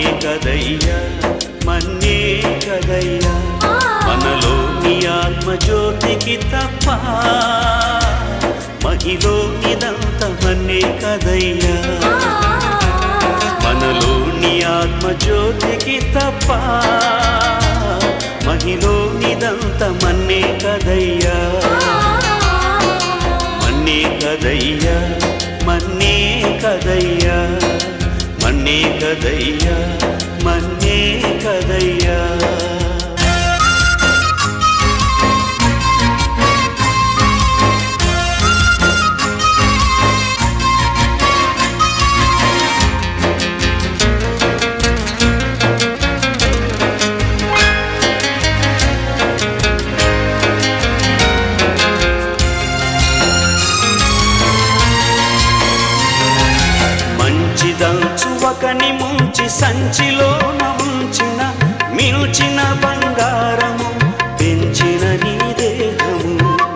కదయ్యా మన్నే కదయ్యా మనలోని ఆత్మజ్యోతికి తప్ప మహిలోనిదంత మన్నే కదయ్యా మనలోని ఆత్మజ్యోతికి తప్ప మహిలోనిదంత మన్నే కదయ్యా మన్నే కదయ్యా మన్నే కదయ్యా మన్నే కదయ్యా మన్నే కదయ్యా మంచిదంచు ఒకని ముంచి సంచిలోన ఉంచిన మిల్చిన బంగారము పెంచిన నీ దేహము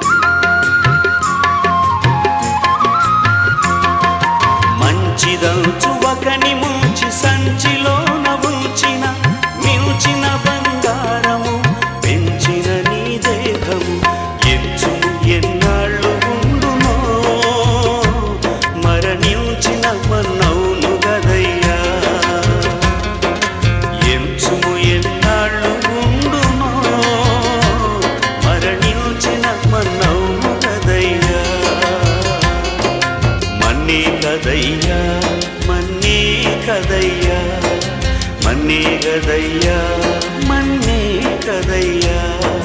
మంచిదంచు ఒకని ముంచి సంచిలోన ఉంచిన మిల్చిన బంగారము పెంచిన నీ దేహము ఎంచుము ఎన్నాళ్ళు ఉండునో మరణించిన మన్నవును గదయ్యా ఎంచుము ఎన్నాళ్ళు ఉండునో మరణించిన మన్నవును గదయ్యా మన్నే కదయ్యా మన్నే కదయ్యా మన్నే కదయ్యా మన్నే కదయ్యా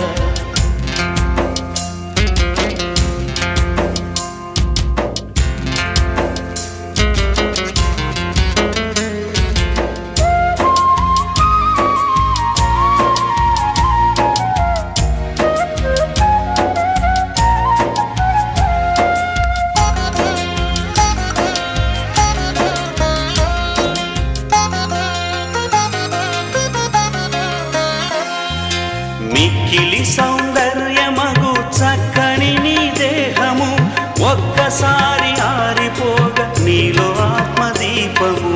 మిక్కిలి సౌందర్యమగు చక్కని నీ దేహము ఒక్కసారి ఆరిపోగ నీలో ఆత్మదీపము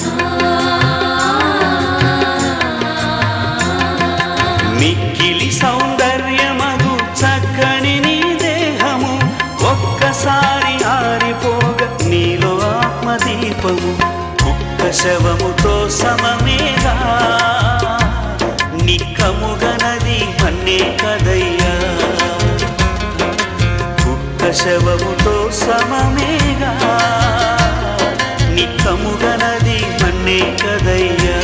మిక్కిలి సౌందర్యమగు చక్కని నీ దేహము ఒక్కసారి ఆరిపోగ నీలో ఆత్మదీపము కుక్క శవముతో సమమేగా నిక్కముగనది మన్నే కదయ్యా కుక్క శవముతో సమమేగా నిక్కముగనది మన్నే కదయ్యా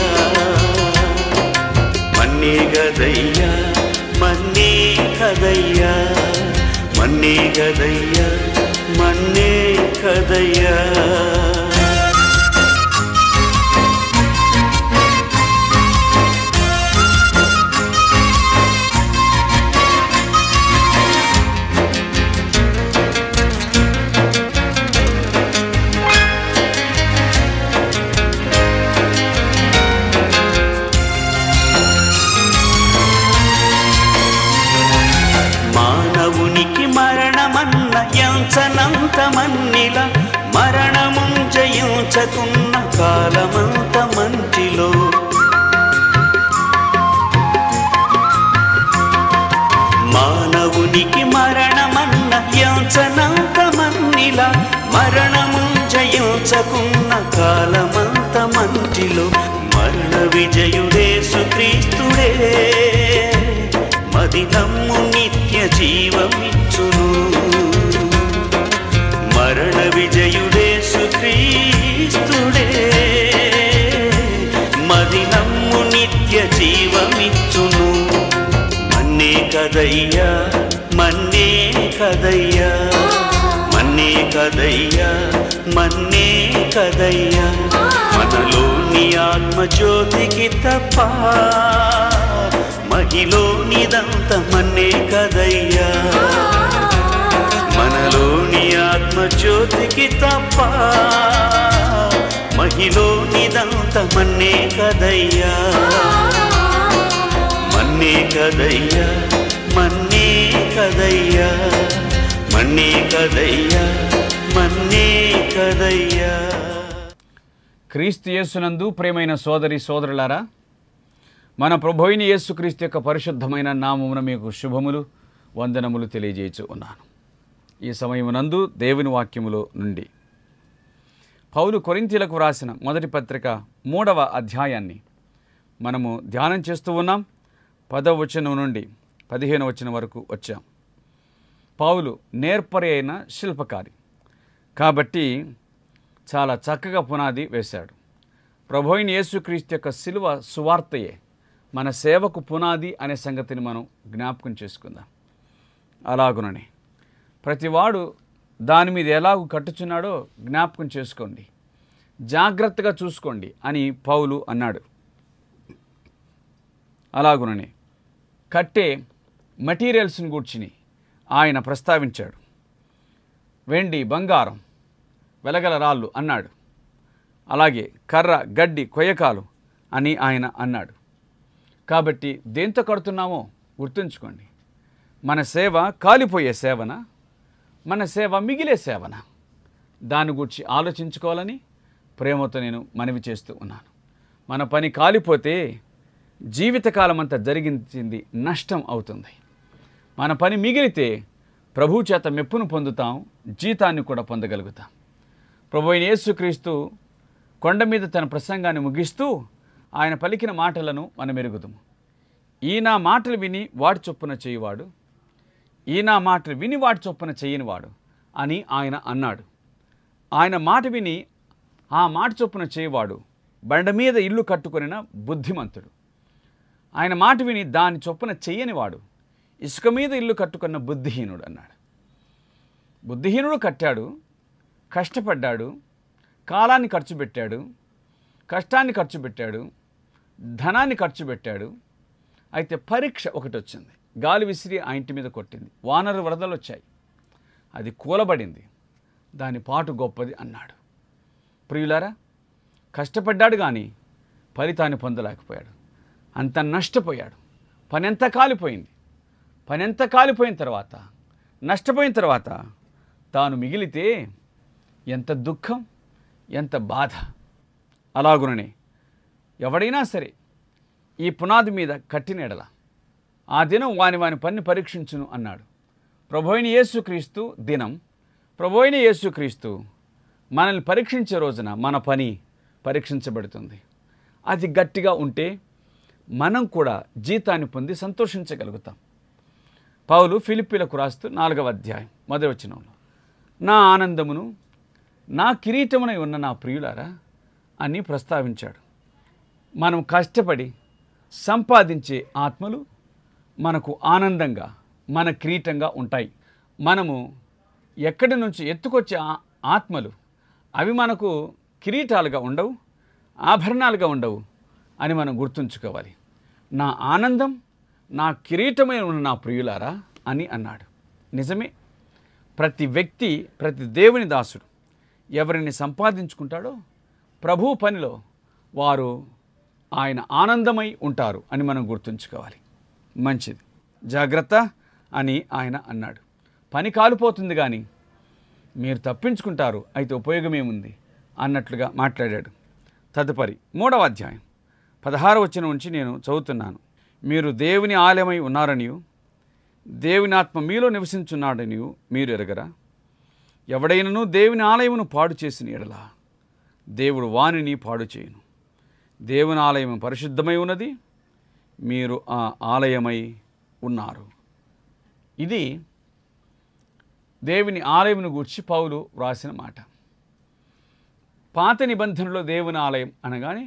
మన్నే గదయ్యా మన్నే కదయ్యా మన్నే గదయ్యా మన్నే కదయ్యా మానవునికి మరణమన్న ఎంచనంత మన్నిల మరణము జయించకున్న కాలమంత మంచిలో మానవునికి మరణమన్న ఎంచనంత మన్నిల మరణము జయించకున్న కాలమంత మంచిలో మరణ విజయుడేసు క్రీస్తుడే మది నమ్ము నిత్య జీవమిచ్చును మరణ విజయుడేసు క్రీస్తుడే మది నమ్ము నిత్య జీవమిచ్చును మన్నే కదయ్యా మన్నే కదయ్యా మన్నే కదయ్యా మన్నే కదయ్యా మనలోని ఆత్మజ్యోతికి తప్ప మహిలోనిదంత మన్నే కదయ్యా మనలోని ఆత్మజ్యోతికి తప్ప మహిలోనిదంత మన్నే కదయ్యా మన్నే కదయ్యా మన్నే కదయ్యా మన్నే కదయ్యా మన్నే కదయ్యా క్రీస్తు యేసునందు ప్రేమైన సోదరి సోదరులారా మన ప్రభుయిని యేసుక్రీస్తు యొక్క పరిశుద్ధమైన నామమున మీకు శుభములు వందనములు తెలియజేయచ్చు ఉన్నాను ఈ సమయమునందు దేవుని వాక్యములో నుండి పౌలు కొరింతీలకు వ్రాసిన మొదటి పత్రిక మూడవ అధ్యాయాన్ని మనము ధ్యానం చేస్తూ ఉన్నాం పదవ వచనం నుండి పదిహేను వచనం వరకు వచ్చాం పౌలు నేర్పరి అయిన శిల్పకారి కాబట్టి చాలా చక్కగా పునాది వేశాడు ప్రభు అయిన యేసుక్రీస్తు యొక్క శిలువ సువార్తయే మన సేవకు పునాది అనే సంగతిని మనం జ్ఞాపకం చేసుకుందాం అలాగునని ప్రతివాడు దాని మీద ఎలాగూ కట్టుచున్నాడో జ్ఞాపకం చేసుకోండి జాగ్రత్తగా చూసుకోండి అని పౌలు అన్నాడు అలాగునని కట్టే మెటీరియల్స్ని గూర్చిని ఆయన ప్రస్తావించాడు వెండి బంగారం వెలగల రాళ్ళు అన్నాడు అలాగే కర్ర గడ్డి కొయ్యకాలు అని ఆయన అన్నాడు కాబట్టి దేంతో కడుతున్నామో గుర్తుంచుకోండి మన సేవ కాలిపోయే సేవన మన సేవ మిగిలే సేవన దాని గురించి ఆలోచించుకోవాలని ప్రేమతో నేను మనవి చేస్తూ ఉన్నాను మన పని కాలిపోతే జీవితకాలం అంతా జరిగించింది నష్టం అవుతుంది మన పని మిగిలితే ప్రభు చేత మెప్పును పొందుతాం జీతాన్ని కూడా పొందగలుగుతాం ప్రభు అయిన యేసుక్రీస్తు కొండ మీద తన ప్రసంగాన్ని ముగిస్తూ ఆయన పలికిన మాటలను మనం ఎరుగుదాము ఈ నా మాటలు విని వాడి చొప్పున చేయువాడు ఈ నా మాటలు విని వాడి చొప్పున చేయనివాడు అని ఆయన అన్నాడు ఆయన మాట విని ఆ మాట చొప్పున చేయవాడు బండ మీద ఇల్లు కట్టుకొనిన బుద్ధిమంతుడు ఆయన మాట విని దాని చొప్పున చెయ్యనివాడు ఇసుక మీద ఇల్లు కట్టుకున్న బుద్ధిహీనుడు అన్నాడు బుద్ధిహీనుడు కట్టాడు కష్టపడ్డాడు కాలాన్ని ఖర్చు పెట్టాడు కష్టాన్ని ఖర్చు పెట్టాడు ధనాన్ని ఖర్చు పెట్టాడు అయితే పరీక్ష ఒకటి వచ్చింది గాలి విసిరి ఆ ఇంటి మీద కొట్టింది వానరు వరదలు వచ్చాయి అది కూలబడింది దాని పాటు గొప్పది అన్నాడు ప్రియులారా కష్టపడ్డాడు కానీ ఫలితాన్ని పొందలేకపోయాడు అంత నష్టపోయాడు పని ఎంత కాలిపోయింది పని ఎంత కాలిపోయిన తర్వాత నష్టపోయిన తర్వాత తాను మిగిలితే ఎంత దుఃఖం ఎంత బాధ అలాగుననే ఎవడైనా సరే ఈ పునాది మీద కట్టిన ఎడల ఆ దినం వాని వాని పని పరీక్షించును అన్నాడు ప్రభోయిన యేసుక్రీస్తు దినం ప్రభోయిన యేసుక్రీస్తు మనల్ని పరీక్షించే రోజున మన పని పరీక్షించబడుతుంది అది గట్టిగా ఉంటే మనం కూడా జీతాన్ని పొంది సంతోషించగలుగుతాం పౌలు ఫిలిప్పీలకు రాస్తూ నాలుగవ అధ్యాయం మొదటి వచనంలో నా ఆనందమును నా కిరీటమునై ఉన్న నా ప్రియులారా అని ప్రస్తావించాడు మనం కష్టపడి సంపాదించే ఆత్మలు మనకు ఆనందంగా మన కిరీటంగా ఉంటాయి మనము ఎక్కడి నుంచి ఎత్తుకొచ్చే ఆ- ఆత్మలు అవి మనకు కిరీటాలుగా ఉండవు ఆభరణాలుగా ఉండవు అని మనం గుర్తుంచుకోవాలి నా ఆనందం నా కిరీటమై ఉన్న నా ప్రియులారా అని అన్నాడు నిజమే ప్రతి వ్యక్తి ప్రతి దేవుని దాసుడు ఎవరిని సంపాదించుకుంటాడో ప్రభు పనిలో వారు ఆయన ఆనందమై ఉంటారు అని మనం గుర్తుంచుకోవాలి మంచిది జాగ్రత్త అని ఆయన అన్నాడు పని కాలిపోతుంది కానీ మీరు తప్పించుకుంటారు అయితే ఉపయోగమేముంది అన్నట్లుగా మాట్లాడాడు తదుపరి మూడవ అధ్యాయం పదహారు వచ్చిన నుంచి నేను చదువుతున్నాను మీరు దేవుని ఆలయమై ఉన్నారనియు దేవుని ఆత్మ మీలో నివసించున్నాడనియు మీరు ఎరగరా ఎవడైనను దేవుని ఆలయమును పాడు చేసిన ఎడల దేవుడు వానిని పాడు చేయను దేవుని ఆలయం పరిశుద్ధమై ఉన్నది మీరు ఆ ఆలయమై ఉన్నారు ఇది దేవుని ఆలయమును గూర్చి పౌలు వ్రాసిన మాట పాత నిబంధనలో దేవుని ఆలయం అనగానే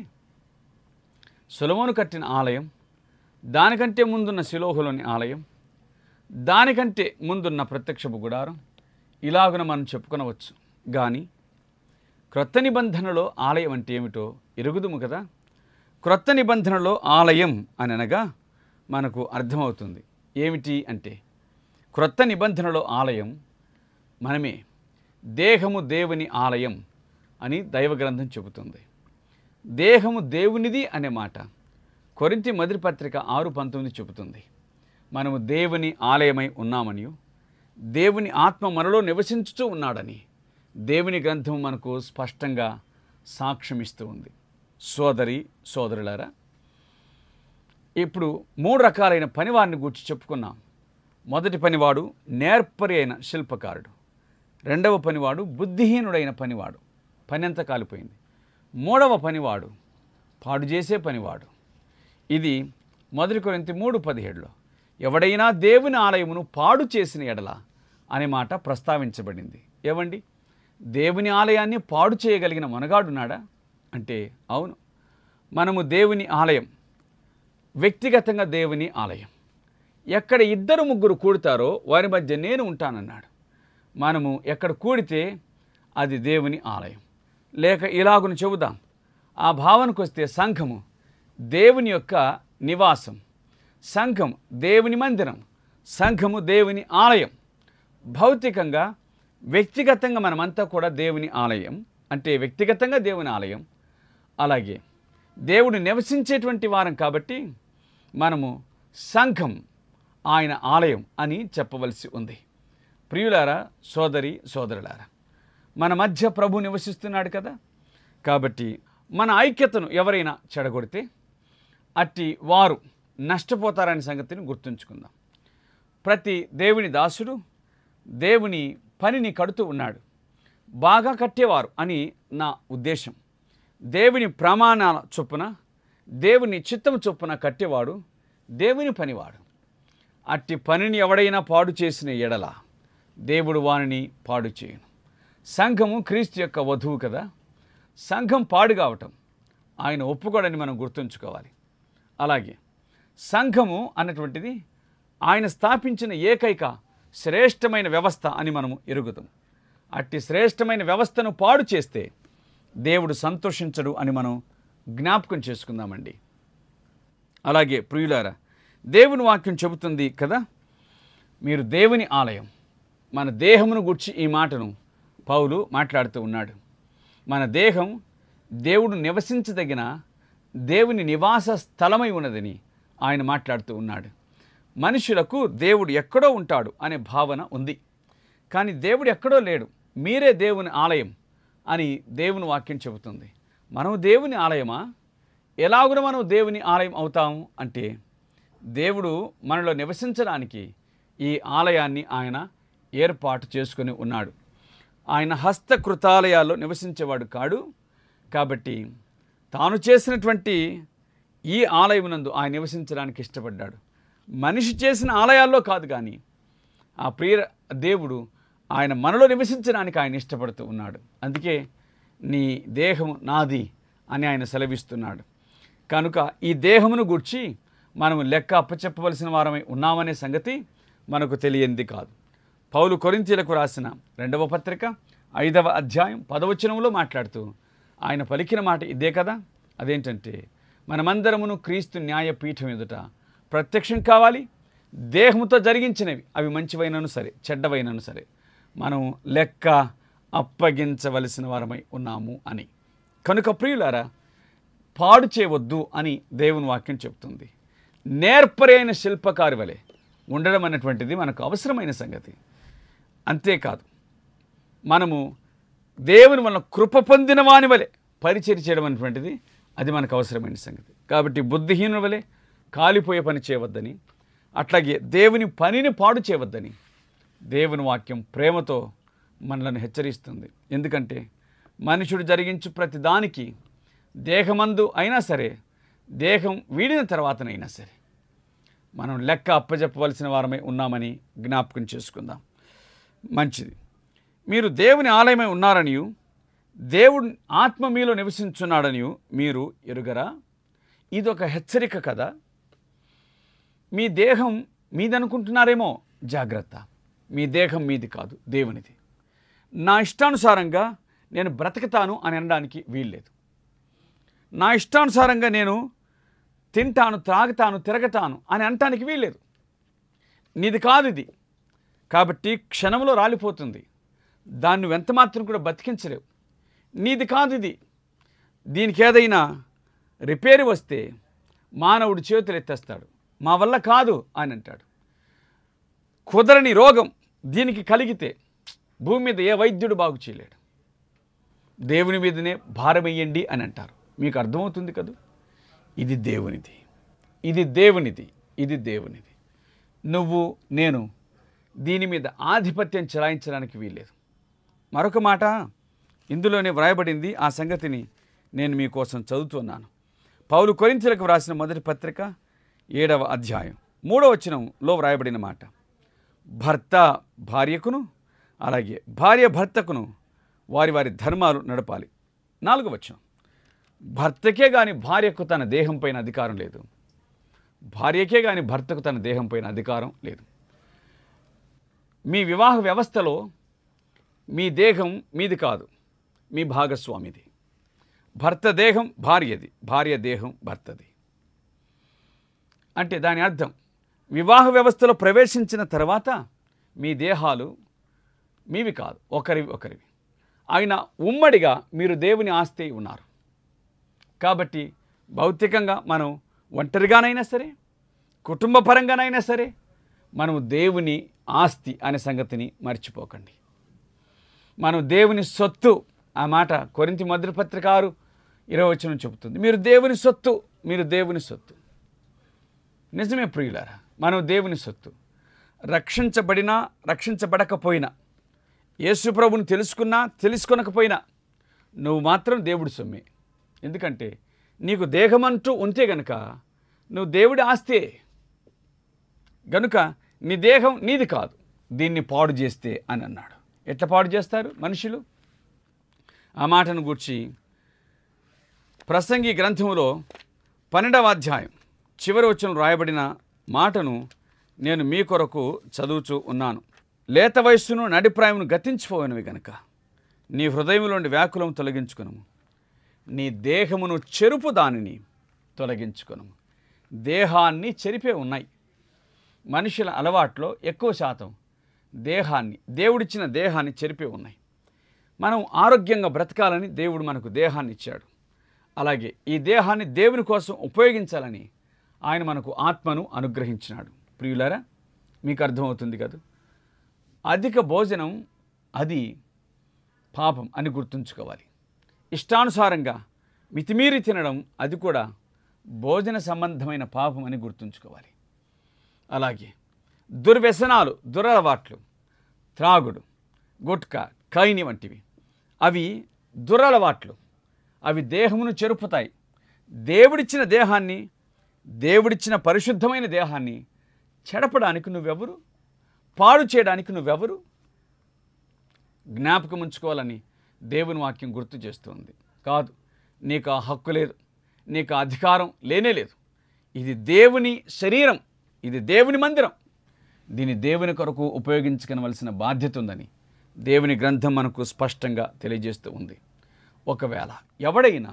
సులమోను కట్టిన ఆలయం దానికంటే ముందున్న శిలోహులోని ఆలయం దానికంటే ముందున్న ప్రత్యక్షపు గుడారం ఇలాగున మనం చెప్పుకొనవచ్చు కానీ క్రొత్త నిబంధనలో ఆలయం అంటే ఏమిటో ఎరుగుదుము కదా క్రొత్త నిబంధనలో ఆలయం అని అనగా మనకు అర్థమవుతుంది ఏమిటి అంటే క్రొత్త నిబంధనలో ఆలయం మనమే దేహము దేవుని ఆలయం అని దైవ గ్రంథం చెబుతుంది దేహము దేవునిది అనే మాట కొరింతి మొదటి పత్రిక ఆరు పంతొమ్మిది చెబుతుంది మనము దేవుని ఆలయమై ఉన్నామని దేవుని ఆత్మ మనలో నివసించుతూ ఉన్నాడని దేవుని గ్రంథం మనకు స్పష్టంగా సాక్ష్యం ఇస్తూ ఉంది సోదరి సోదరులారా ఇప్పుడు మూడు రకాలైన పనివారిని గూర్చి చెప్పుకున్నాం మొదటి పనివాడు నేర్పరి అయిన శిల్పకారుడు రెండవ పనివాడు బుద్ధిహీనుడైన పనివాడు పని అంతా కాలిపోయింది మూడవ పనివాడు పాడు చేసే పనివాడు ఇది మొదటి కొరింతి మూడు పదిహేడులో ఎవడైనా దేవుని ఆలయమును పాడు చేసిన ఎడల అనే మాట ప్రస్తావించబడింది ఏవండి దేవుని ఆలయాన్ని పాడు చేయగలిగిన మనగాడున్నాడా అంటే అవును మనము దేవుని ఆలయం వ్యక్తిగతంగా దేవుని ఆలయం ఎక్కడ ఇద్దరు ముగ్గురు కూడతారో వారి మధ్య నేను ఉంటానన్నాడు మనము ఎక్కడ కూడితే అది దేవుని ఆలయం లేక ఇలాగును చెబుదాం ఆ భావనకు వస్తే సంఘము దేవుని యొక్క నివాసం సంఘం దేవుని మందిరం సంఘము దేవుని ఆలయం భౌతికంగా వ్యక్తిగతంగా మనమంతా కూడా దేవుని ఆలయం అంటే వ్యక్తిగతంగా దేవుని ఆలయం అలాగే దేవుడు నివసించేటువంటి వారం కాబట్టి మనము సంఘం ఆయన ఆలయం అని చెప్పవలసి ఉంది ప్రియులారా సోదరి సోదరులారా మన మధ్య ప్రభు నివసిస్తున్నాడు కదా కాబట్టి మన ఐక్యతను ఎవరైనా చెడగొడితే అట్టి వారు నష్టపోతారనే సంగతిని గుర్తుంచుకుందాం ప్రతి దేవుని దాసుడు దేవుని పనిని కడుతూ ఉన్నాడు బాగా కట్టేవారు అని నా ఉద్దేశం దేవుని ప్రమాణాల చొప్పున దేవుని చిత్తము చొప్పున కట్టేవాడు దేవుని పనివాడు అట్టి పనిని ఎవడైనా పాడు చేసిన ఎడల దేవుడు వానిని పాడు చేయను సంఘము క్రీస్తు యొక్క వధువు కదా సంఘం పాడు కావటం ఆయన ఒప్పుకోడని మనం గుర్తుంచుకోవాలి అలాగే సంఘము అన్నటువంటిది ఆయన స్థాపించిన ఏకైక శ్రేష్టమైన వ్యవస్థ అని మనము ఎరుగుతాం అట్టి శ్రేష్టమైన వ్యవస్థను పాడు చేస్తే దేవుడు సంతోషించడు అని మనం జ్ఞాపకం చేసుకుందామండి అలాగే ప్రియులారా దేవుని వాక్యం చెబుతుంది కదా మీరు దేవుని ఆలయం మన దేహమును గుర్చి ఈ మాటను పౌలు మాట్లాడుతూ ఉన్నాడు మన దేహం దేవుడు నివసించదగిన దేవుని నివాస స్థలమై ఉన్నదని ఆయన మాట్లాడుతూ ఉన్నాడు మనుషులకు దేవుడు ఎక్కడో ఉంటాడు అనే భావన ఉంది కానీ దేవుడు ఎక్కడో లేడు మీరే దేవుని ఆలయం అని దేవుని వాక్యం చెబుతుంది మనం దేవుని ఆలయమా ఎలాగున మనం దేవుని ఆలయం అవుతాము అంటే దేవుడు మనలో నివసించడానికి ఈ ఆలయాన్ని ఆయన ఏర్పాటు చేసుకొని ఉన్నాడు ఆయన హస్తకృతాలయాల్లో నివసించేవాడు కాడు కాబట్టి తాను చేసినటువంటి ఈ ఆలయమునందు ఆయన నివసించడానికి ఇష్టపడ్డాడు మనిషి చేసిన ఆలయాల్లో కాదు కానీ ఆ ప్రియ దేవుడు ఆయన మనలో నివసించడానికి ఆయన ఇష్టపడుతూ ఉన్నాడు అందుకే నీ దేహము నాది అని ఆయన సెలవిస్తున్నాడు కనుక ఈ దేహమును గూర్చి మనము లెక్క అప్పచెప్పవలసిన వారమై ఉన్నామనే సంగతి మనకు తెలియంది కాదు పౌలు కొరింతీలకు రాసిన రెండవ పత్రిక ఐదవ అధ్యాయం పదవచనంలో మాట్లాడుతూ ఆయన పలికిన మాట ఇదే కదా అదేంటంటే మనమందరమును క్రీస్తు న్యాయపీఠం ఎదుట ప్రత్యక్షం కావాలి దేహముతో జరిగించినవి అవి మంచివైనను సరే చెడ్డవైనను సరే మనం లెక్క అప్పగించవలసిన వారమై ఉన్నాము అని కనుక ప్రియులారా పాడు చేయవద్దు అని దేవుని వాక్యం చెప్తుంది నేర్పరైన శిల్పకారి వలె ఉండడం అన్నటువంటిది మనకు అవసరమైన సంగతి అంతేకాదు మనము దేవుని వలన కృప పొందిన వాని వలె పరిచయం చేయడం అనేటువంటిది అది మనకు అవసరమైన సంగతి కాబట్టి బుద్ధిహీనుల వలె కాలిపోయే పని చేయవద్దని అట్లాగే దేవుని పనిని పాడు చేయవద్దని దేవుని వాక్యం ప్రేమతో మనలను హెచ్చరిస్తుంది ఎందుకంటే మనుషుడు జరిగించు ప్రతి దానికి దేహమందు అయినా సరే దేహం వీడిన తర్వాతనైనా సరే మనం లెక్క అప్పజెప్పవలసిన వారమై ఉన్నామని జ్ఞాపకం చేసుకుందాం మంచిది మీరు దేవుని ఆలయమై ఉన్నారనియు దేవుడు ఆత్మ మీలో నివసించున్నాడనియు మీరు ఎరుగరా ఇది ఒక హెచ్చరిక కదా మీ దేహం మీదనుకుంటున్నారేమో జాగ్రత్త మీ దేహం మీది కాదు దేవునిది నా ఇష్టానుసారంగా నేను బ్రతకతాను అని అనడానికి వీల్లేదు నా ఇష్టానుసారంగా నేను తింటాను త్రాగుతాను తిరగతాను అని అనటానికి వీల్లేదు నీది కాదు ఇది కాబట్టి క్షణంలో రాలిపోతుంది దాన్ని నువ్వు ఎంత మాత్రం కూడా బతికించలేవు నీది కాదు ఇది దీనికి ఏదైనా రిపేర్ వస్తే మానవుడు చేతులు ఎత్తేస్తాడు మా వల్ల కాదు అని అంటాడు కుదరని రోగం దీనికి కలిగితే భూమి మీద ఏ వైద్యుడు బాగు చేయలేడు దేవుని మీదనే భారమయ్యండి అని అంటారు మీకు అర్థమవుతుంది కదూ ఇది దేవునిది ఇది దేవునిది ఇది దేవునిది నువ్వు నేను దీని మీద ఆధిపత్యం చెలాయించడానికి వీల్లేదు మరొక మాట ఇందులోనే వ్రాయబడింది ఆ సంగతిని నేను మీకోసం చదువుతున్నాను పౌలు కొరింతలకు వ్రాసిన మొదటి పత్రిక ఏడవ అధ్యాయం మూడవ వచనంలో వ్రాయబడిన మాట భర్త భార్యకును అలాగే భార్య భర్తకును వారి వారి ధర్మాలు నడపాలి నాలుగవ వచనం భర్తకే కానీ భార్యకు తన దేహం పైన అధికారం లేదు భార్యకే కానీ భర్తకు తన దేహం పైన అధికారం లేదు మీ వివాహ వ్యవస్థలో మీ దేహం మీది కాదు మీ భాగస్వామిది భర్త దేహం భార్యది భార్య దేహం భర్తది అంటే దాని అర్థం వివాహ వ్యవస్థలో ప్రవేశించిన తర్వాత మీ దేహాలు మీవి కాదు ఒకరివి ఒకరివి ఆయన ఉమ్మడిగా మీరు దేవుని ఆస్తి ఉన్నారు కాబట్టి భౌతికంగా మనం ఒంటరిగానైనా సరే కుటుంబ పరంగానైనా సరే మనం దేవుని ఆస్తి అనే సంగతిని మర్చిపోకండి మనం దేవుని సొత్తు ఆ మాట కొరింతి మొదటి పత్రిక ఆరు ఇరవై వచనం చెబుతుంది మీరు దేవుని సొత్తు మీరు దేవుని సొత్తు నిజమే ప్రియులారా మనం దేవుని సొత్తు రక్షించబడినా రక్షించబడకపోయినా యేసు ప్రభుని తెలుసుకున్నా తెలుసుకొనకపోయినా నువ్వు మాత్రం దేవుడి సొమ్మే ఎందుకంటే నీకు దేహమంటూ ఉంటే గనుక నువ్వు దేవుడి ఆస్తే గనుక నీ దేహం నీది కాదు దీన్ని పాడు చేస్తే అని అన్నాడు ఎట్లా పాడు చేస్తారు మనుషులు ఆ మాటను గూర్చి ప్రసంగి గ్రంథములో పన్నెండవ అధ్యాయం చివరి వచ్చిన రాయబడిన మాటను నేను మీ కొరకు చదువుచూ ఉన్నాను లేత వయస్సును నడిప్రాయమును గతించిపోయినవి గనక నీ హృదయంలోని వ్యాకులం తొలగించుకును నీ దేహమును చెరుపు దానిని తొలగించుకును దేహాన్ని చెరిపే ఉన్నాయి మనుషుల అలవాట్లో ఎక్కువ శాతం దేహాన్ని దేవుడిచ్చిన దేహాన్ని చెరిపే ఉన్నాయి మనం ఆరోగ్యంగా బ్రతకాలని దేవుడు మనకు దేహాన్ని ఇచ్చాడు అలాగే ఈ దేహాన్ని దేవుని కోసం ఉపయోగించాలని ఆయన మనకు ఆత్మను అనుగ్రహించినాడు ప్రియులారా మీకు అర్థమవుతుంది కదా అధిక భోజనం అది పాపం అని గుర్తుంచుకోవాలి ఇష్టానుసారంగా మితిమీరి తినడం అది కూడా భోజన సంబంధమైన పాపం అని గుర్తుంచుకోవాలి అలాగే దుర్వ్యసనాలు దురలవాట్లు త్రాగుడు గుట్కా కైని వంటివి అవి దురలవాట్లు అవి దేహమును చెరుపుతాయి దేవుడిచ్చిన దేహాన్ని దేవుడిచ్చిన పరిశుద్ధమైన దేహాన్ని చెడపడానికి నువ్వెవరు పాడు చేయడానికి నువ్వెవరు జ్ఞాపకం ఉంచుకోవాలని దేవుని వాక్యం గుర్తు చేస్తుంది కాదు నీకు ఆ హక్కు లేదు నీకు ఆ అధికారం లేనే లేదు ఇది దేవుని శరీరం ఇది దేవుని మందిరం దీన్ని దేవుని కొరకు ఉపయోగించుకోవలసిన బాధ్యత ఉందని దేవుని గ్రంథం మనకు స్పష్టంగా తెలియజేస్తూ ఉంది ఒకవేళ ఎవడైనా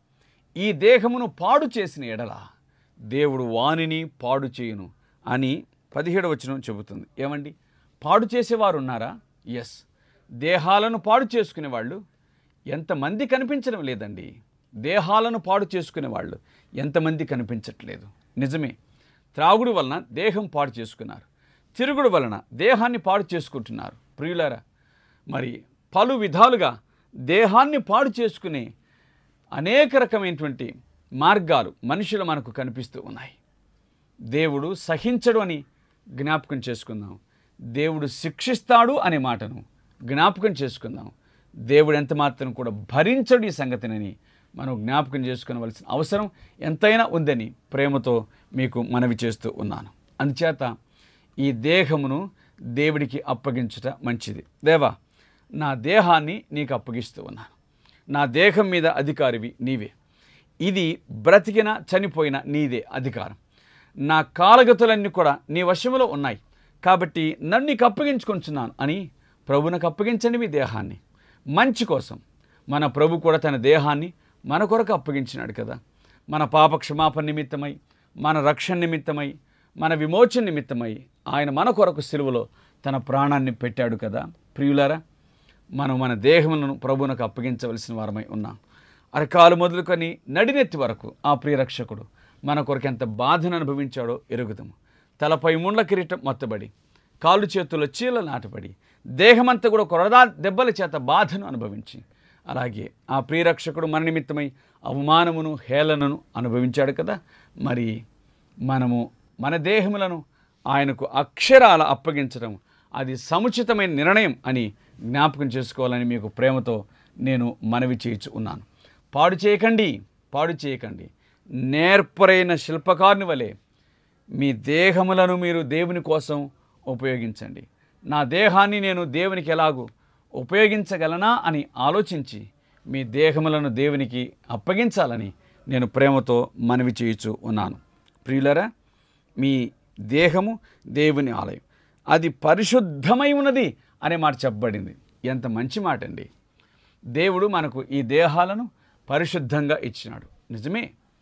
ఈ దేహమును పాడు చేసిన ఎడల దేవుడు వానిని పాడు చేయును అని పదిహేడు వచనం చెబుతుంది ఏమండి పాడు చేసేవారు ఉన్నారా ఎస్ దేహాలను పాడు చేసుకునే వాళ్ళు ఎంతమంది కనిపించడం లేదండి దేహాలను పాడు చేసుకునే వాళ్ళు ఎంతమంది కనిపించట్లేదు నిజమే త్రాగుడు వలన దేహం పాడు చేసుకున్నారు తిరుగుడు వలన దేహాన్ని పాడు చేసుకుంటున్నారు ప్రియులారా మరి పలు విధాలుగా దేహాన్ని పాడు చేసుకునే అనేక రకమైనటువంటి మార్గాలు మనుషులు మనకు కనిపిస్తూ ఉన్నాయి దేవుడు సహించడు అని జ్ఞాపకం చేసుకుందాం దేవుడు శిక్షిస్తాడు అనే మాటను జ్ఞాపకం చేసుకుందాం దేవుడు ఎంత మాత్రం కూడా భరించడు ఈ సంగతినని మనం జ్ఞాపకం చేసుకోవలసిన అవసరం ఎంతైనా ఉందని ప్రేమతో మీకు మనవి చేస్తూ ఉన్నాను అందుచేత ఈ దేహమును దేవుడికి అప్పగించుట మంచిది దేవా నా దేహాన్ని నీకు అప్పగిస్తూ ఉన్నాను నా దేహం మీద అధికారివి నీవే ఇది బ్రతికిన చనిపోయిన నీదే అధికారం నా కాలగతులన్నీ కూడా నీ వశములో ఉన్నాయి కాబట్టి నన్ను నీకు అప్పగించుకుంటున్నాను అని ప్రభునకు అప్పగించండి మీ దేహాన్ని మంచి కోసం మన ప్రభు కూడా తన దేహాన్ని మన కొరకు అప్పగించినాడు కదా మన పాప క్షమాపణ నిమిత్తమై మన రక్షణ నిమిత్తమై మన విమోచన నిమిత్తమై ఆయన మన కొరకు సిలువలో తన ప్రాణాన్ని పెట్టాడు కదా ప్రియులారా మనం మన దేహములను ప్రభువునకు అప్పగించవలసిన వారమై ఉన్నాం అరకాలు మొదలుకొని నడినెత్తి వరకు ఆ ప్రియరక్షకుడు మన కొరకు ఎంత బాధను అనుభవించాడో ఎరుగుదాము తలపై ముండ్ల కిరీటం మొత్తబడి కాళ్ళు చేతుల్లో చీల నాటబడి దేహమంతా కూడా కొరదా దెబ్బల చేత బాధను అనుభవించి అలాగే ఆ ప్రియరక్షకుడు మన నిమిత్తమై అవమానమును హేళనను అనుభవించాడు కదా మరి మనము మన దేహములను ఆయనకు అక్షరాల అప్పగించడం అది సముచితమైన నిర్ణయం అని జ్ఞాపకం చేసుకోవాలని మీకు ప్రేమతో నేను మనవి చేయించు ఉన్నాను పాడు చేయకండి పాడు చేయకండి నేర్పరైన శిల్పకారుని వలె మీ దేహములను మీరు దేవుని కోసం ఉపయోగించండి నా దేహాన్ని నేను దేవునికి ఎలాగూ ఉపయోగించగలనా అని ఆలోచించి మీ దేహములను దేవునికి అప్పగించాలని నేను ప్రేమతో మనవి చేయుచు ఉన్నాను ప్రియులరా మీ దేహము దేవుని ఆలయం అది పరిశుద్ధమై ఉన్నది అనే మాట చెప్పబడింది ఎంత మంచి మాట అండి దేవుడు మనకు ఈ దేహాలను పరిశుద్ధంగా ఇచ్చినాడు నిజమే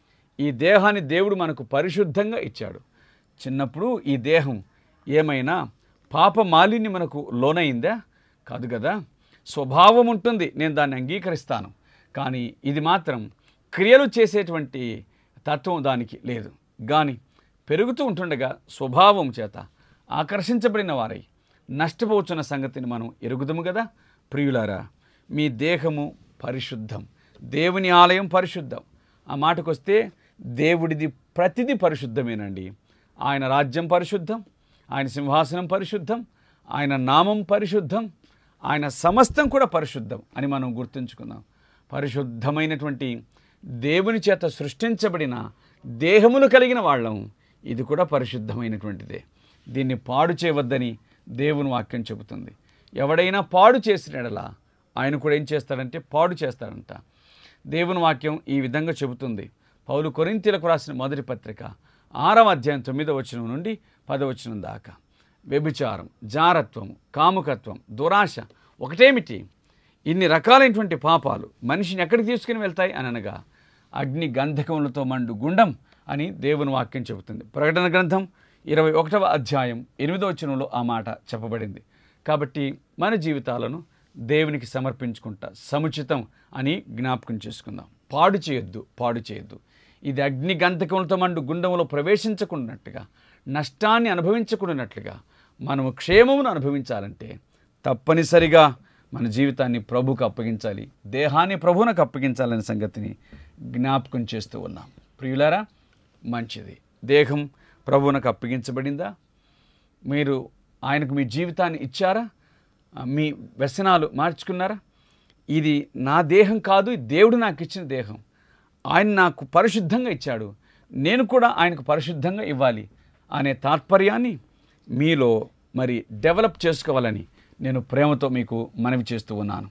ఈ దేహాన్ని దేవుడు మనకు పరిశుద్ధంగా ఇచ్చాడు చిన్నప్పుడు ఈ దేహం ఏమైనా పాప మాలిన్యం మనకు లోనైందా కాదు కదా స్వభావం ఉంటుంది నేను దాన్ని అంగీకరిస్తాను కానీ ఇది మాత్రం క్రియలు చేసేటువంటి తత్వం దానికి లేదు కానీ పెరుగుతూ ఉంటుండగా స్వభావం చేత ఆకర్షించబడిన వారై నష్టపోతున్న సంగతిని మనం ఎరుగుదము కదా ప్రియులారా మీ దేహము పరిశుద్ధం దేవుని ఆలయం పరిశుద్ధం ఆ మాటకొస్తే దేవుడిది ప్రతిదీ పరిశుద్ధమేనండి ఆయన రాజ్యం పరిశుద్ధం ఆయన సింహాసనం పరిశుద్ధం ఆయన నామం పరిశుద్ధం ఆయన సమస్తం కూడా పరిశుద్ధం అని మనం గుర్తుంచుకుందాం పరిశుద్ధమైనటువంటి దేవుని చేత సృష్టించబడిన దేహములు కలిగిన వాళ్ళం ఇది కూడా పరిశుద్ధమైనటువంటిదే దీన్ని పాడు చేయవద్దని దేవుని వాక్యం చెబుతుంది ఎవడైనా పాడు చేసినడలా ఆయన కూడా ఏం చేస్తాడంటే పాడు చేస్తాడంట దేవుని వాక్యం ఈ విధంగా చెబుతుంది పౌలు కొరింతీలకు రాసిన మొదటి పత్రిక ఆరవ అధ్యాయం తొమ్మిదవ వచనం నుండి పదవచనం దాకా వ్యభిచారం జారత్వం కాముకత్వం దురాశ ఒకటేమిటి ఇన్ని రకాలైనటువంటి పాపాలు మనిషిని ఎక్కడికి తీసుకుని వెళ్తాయి అని అనగా అగ్ని గంధకములతో మండు గుండం అని దేవుని వాక్యం చెబుతుంది ప్రకటన గ్రంథం ఇరవై ఒకటవ అధ్యాయం ఎనిమిదవ వచనంలో ఆ మాట చెప్పబడింది కాబట్టి మన జీవితాలను దేవునికి సమర్పించుకుంటా సముచితం అని జ్ఞాపకం చేసుకుందాం పాడు చేయొద్దు పాడు చేయొద్దు ఇది అగ్ని గంధకములతో మండు గుండములో ప్రవేశించకున్నట్టుగా నష్టాన్ని అనుభవించకున్నట్లుగా మనము క్షేమమును అనుభవించాలంటే తప్పనిసరిగా మన జీవితాన్ని ప్రభుకు అప్పగించాలి దేహాన్ని ప్రభువునకు అప్పగించాలనే సంగతిని జ్ఞాపకం చేస్తూ ఉన్నాం ప్రియులారా మంచిది దేహం ప్రభువునకు అప్పగించబడిందా మీరు ఆయనకు మీ జీవితాన్ని ఇచ్చారా ఆ, మీ వ్యసనాలు మార్చుకున్నారా ఇది నా దేహం కాదు ఇది దేవుడు నాకు ఇచ్చిన దేహం ఆయన నాకు పరిశుద్ధంగా ఇచ్చాడు నేను కూడా ఆయనకు పరిశుద్ధంగా ఇవ్వాలి అనే తాత్పర్యాన్ని మీలో మరి డెవలప్ చేసుకోవాలని నేను ప్రేమతో మీకు మనవి చేస్తూ ఉన్నాను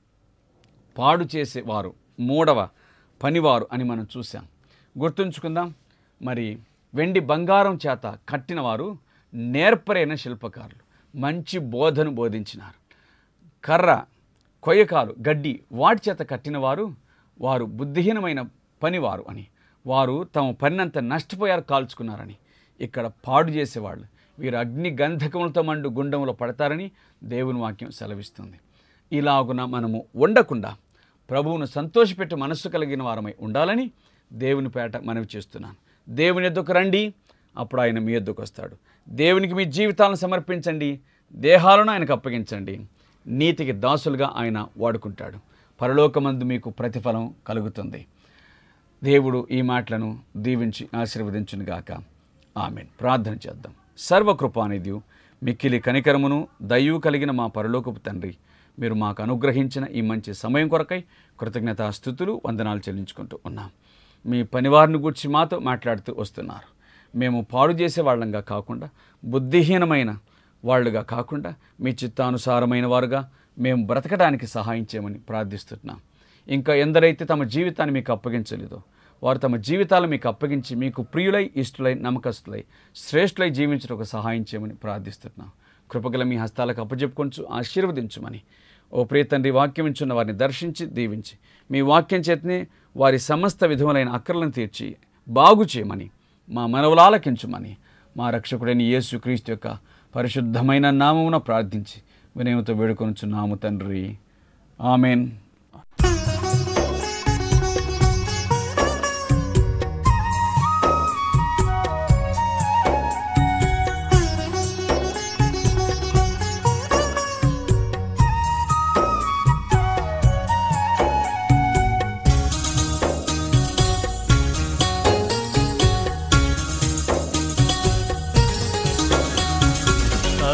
పాడు చేసేవారు మూడవ పనివారు అని మనం చూసాం గుర్తుంచుకుందాం మరి వెండి బంగారం చేత కట్టినవారు నేర్పరైన శిల్పకారులు మంచి బోధను బోధించినారు కర్ర కొయ్యకాలు గడ్డి వాటి చేత కట్టినవారు వారు బుద్ధిహీనమైన పనివారు అని వారు తమ పనినంత నష్టపోయారు కాల్చుకున్నారని ఇక్కడ పాడు చేసేవాళ్ళు వీరు అగ్ని గంధకములతో మండు గుండంలో పడతారని దేవుని వాక్యం సెలవిస్తుంది ఇలాగున మనము ఉండకుండా ప్రభువును సంతోషపెట్టి మనస్సు కలిగిన వారమై ఉండాలని దేవుని పేట మనవి చేస్తున్నాను దేవుని ఎద్దుకు రండి అప్పుడు ఆయన మీ ఎద్దుకు వస్తాడు దేవునికి మీ జీవితాలను సమర్పించండి దేహాలను ఆయనకు అప్పగించండి నీతికి దాసులుగా ఆయన వాడుకుంటాడు పరలోకమందు మీకు ప్రతిఫలం కలుగుతుంది దేవుడు ఈ మాటలను దీవించి ఆశీర్వదించునుగాక ఆమెన్ ప్రార్థన చేద్దాం సర్వకృపానిధి మిక్కిలి కనికరమును దయ్యు కలిగిన మా పరలోకపు తండ్రి మీరు మాకు అనుగ్రహించిన ఈ మంచి సమయం కొరకై కృతజ్ఞతా స్థుతులు వందనాలు చెల్లించుకుంటూ ఉన్నాం మీ పనివారిని గురించి మాతో మాట్లాడుతూ వస్తున్నారు మేము పాడు చేసే వాళ్ళంగా కాకుండా బుద్ధిహీనమైన వాళ్ళుగా కాకుండా మీ చిత్తానుసారమైన వారుగా మేము బ్రతకడానికి సహాయం చేయమని ప్రార్థిస్తున్నాం ఇంకా ఎందరైతే తమ జీవితాన్ని మీకు అప్పగించలేదో వారు తమ జీవితాలు మీకు అప్పగించి మీకు ప్రియులై ఇష్టలై నమ్మకస్తులై శ్రేష్ఠులై జీవించడానికి సహాయం చేయమని ప్రార్థిస్తున్నాం కృపగల మీ హస్తాలకు అప్పచెప్పుకొంచు ఆశీర్వదించమని ఓ ప్రియతండ్రి వాక్యం ఇచ్చున్న వారిని దర్శించి దీవించి మీ వాక్యం చేతనే వారి సమస్త విధములైన అక్కర్లను తీర్చి బాగు చేయమని మా మనవులాలకించమని మా రక్షకుడైన యేసు క్రీస్తు యొక్క పరిశుద్ధమైన నామమున ప్రార్థించి వినయముతో వేడుకొనుచున్నాము తండ్రి ఆమెన్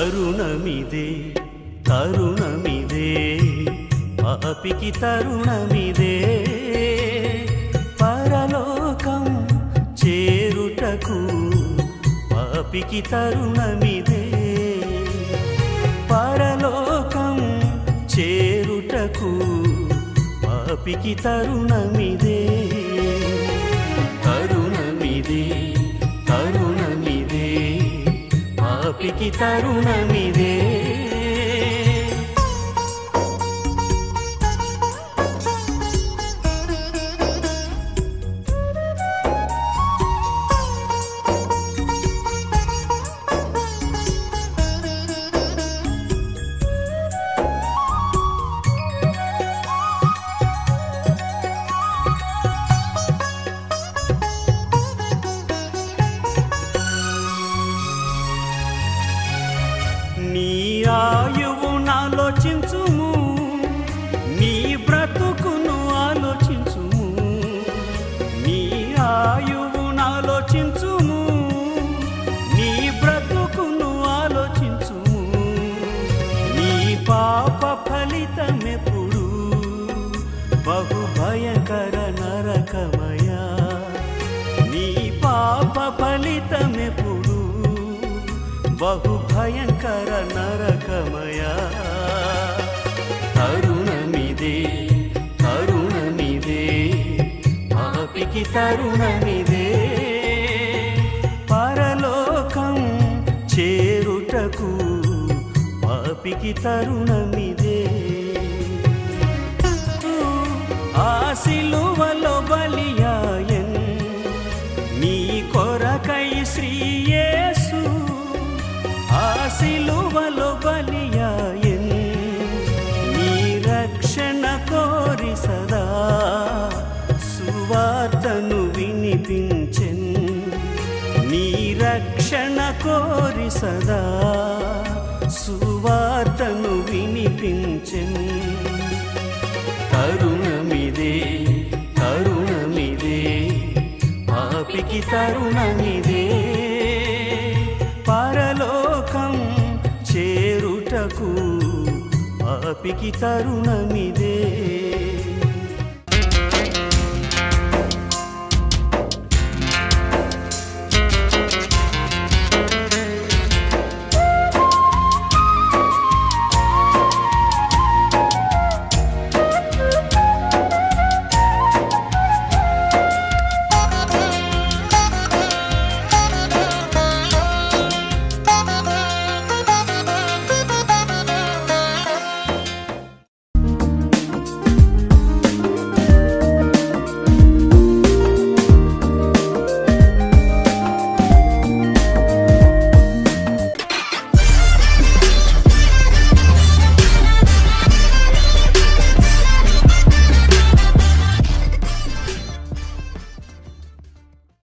తరుణమిదే తరుణమిదే పాపికి తరుణమిదే పరలోకం చేరుటకు పాపికి తరుణమిదే పరలోకం చేరుటకు పాపికి తరుణమిదే తరుణమిదే తరుణమిదే పాపికి తరుణమిదే నీ ఆయువును ఆలోచించుము నీ బ్రతుకును ఆలోచించుము నీ ఆయువును ఆలోచించుము నీ బ్రతుకును ఆలోచించుము నీ పాప ఫలితమెప్పుడు బహు భయంకర నరకమయా నీ పాప ఫలితమెప్పుడు బహు భయంకర నరకమయా తరుణమిదే తరుణమిదే పాపికి తరుణమిదే పరలోకం చేరుటకు పాపికి తరుణమిదే ఆ సిలువలో బలియాయన్ నీ కొరకై శ్రీయేసు ఆ సిలువలో బలియాయన్ నీ రక్షణ కోరి సదా సువార్తను వినిపించెన్ నీ రక్షణ కోరి సదా సువార్తను వినిపించెన్ తరుణమిదే తరుణమిదే పాపికి తరుణమిదే పరలోకం చేరుటకు పాపికి తరుణమిదే